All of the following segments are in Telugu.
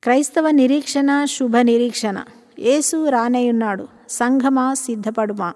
క్రైస్తవ నిరీక్షణ శుభ నిరీక్షణ యేసు రానేయున్నాడు సంఘమా సిద్ధపడుమా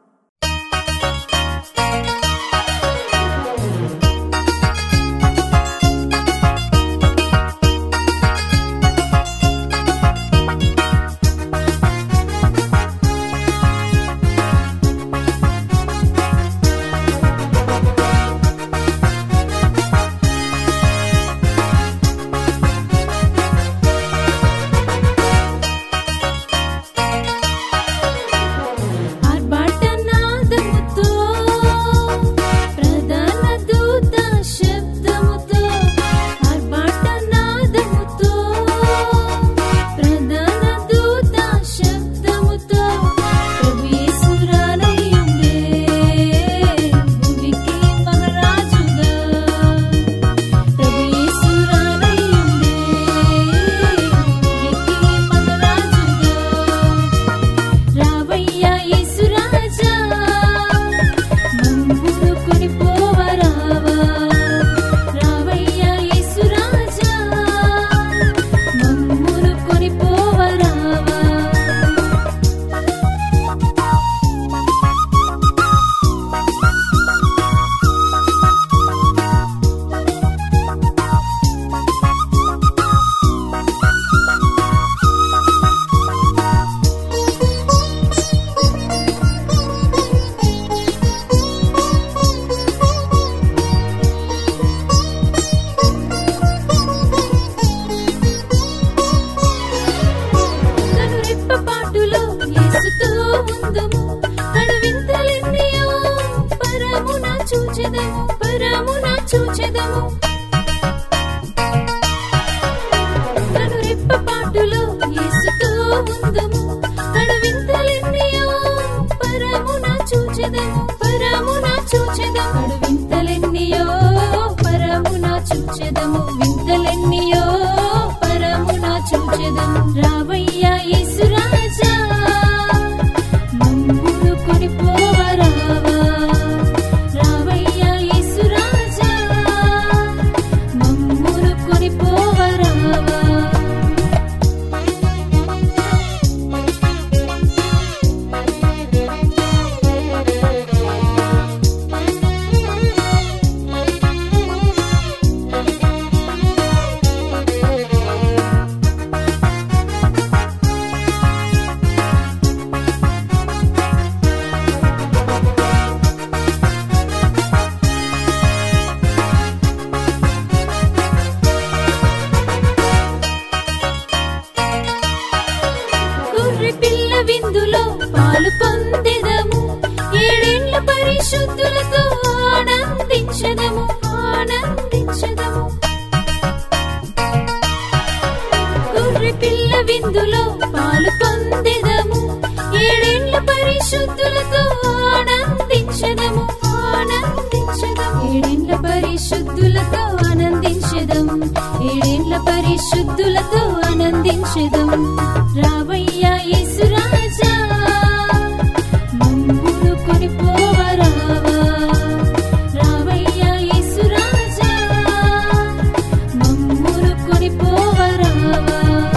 ఆర్భాటనాదముతో ప్రధాన దూత శబ్దముతో ఆర్భాటనాదముతో ప్రధాన దూత శబ్దముతో ప్రభు యేసు రానయ్యుండే భూమికి మహారాజుగా ప్రభు యేసు రానయ్యుండే భూమికి మహారాజుగా రావయ్యా యేసురాజా మమ్మును కొనిపోవరావా రావయ్యా యేసురాజా మమ్మును కొనిపోవరావా కనురెప్పపాటులో యేసుతో ఉందుము కనువింతలెన్నయో పరమున చూచెదము పరమున చూచెదము కనురెప్పపాటులో యేసుతో ఉందుము కనువింతలెన్నయో పరమున చూచెదము పరమున చూచెదము కనువింతలెన్నయో పరమున చూచెదము వింతలెన్నయో పరమున చూచెదము రావయ్యా యేసురాజా మమ్మును కొనిపోవరావా రావయ్యా యేసురాజా మమ్మును కొనిపోవరావా గొర్రె పిల్ల విందులో పాలు పొందెదము ఏడేండ్ల పరిశుద్ధులతో ఆనందించదము ఆనందించదము గొర్రె పిల్ల విందులో పాలు పొందెదము ఏడేండ్ల పరిశుద్ధులతో ఆనందించదము ఆనందించదము ఏడేండ్ల పరిశుద్ధులతో ఆనందించదము ఏడేండ్ల పరిశుద్ధులతో ఆనందించదము రావయ్యా యేసురాజా మమ్మును కొనిపోవరావా రావయ్యా యేసురాజా మమ్మును కొనిపోవరావా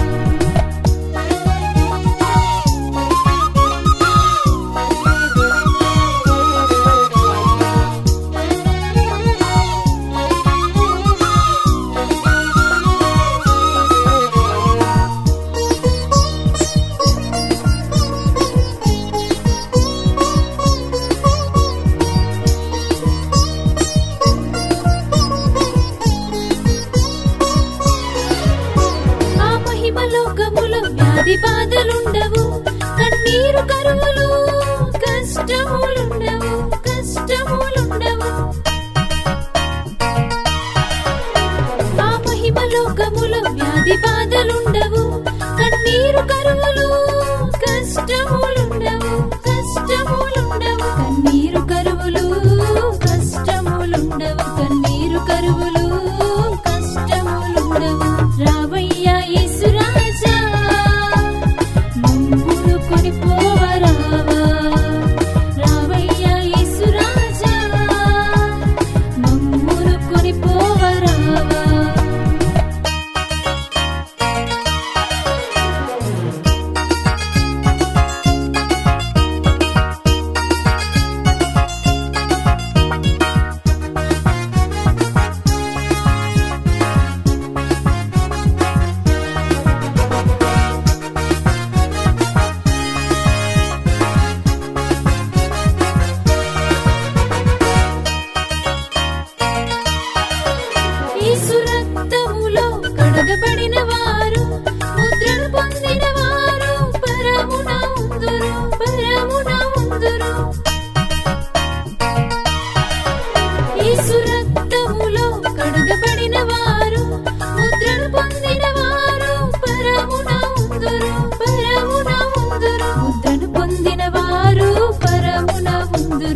ఆ మహిమ లోకములో వ్యాధి బాధలుండవు కన్నీరు కరువులు కష్టములుండవు కష్టములుండవు ఆ మహిమ లోకములో వ్యాధి బాధలుండవు కన్నీరు కరువులు కష్టములుండవు కష్టములుండవు కన్నీరు కరువులు కష్టములుండవు కన్నీరు కరువులు కష్టములుండవు రావయ్యా యేసురాజా మమ్మును కొనిపోవరావా రావయ్యా యేసురాజా మమ్మును కొనిపోవరావా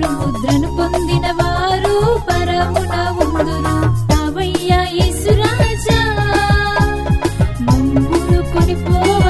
ముద్రను పొందిన వారు పరమున ఉందురు రావయ్య యేసురాజా మమ్మును కొనిపోవ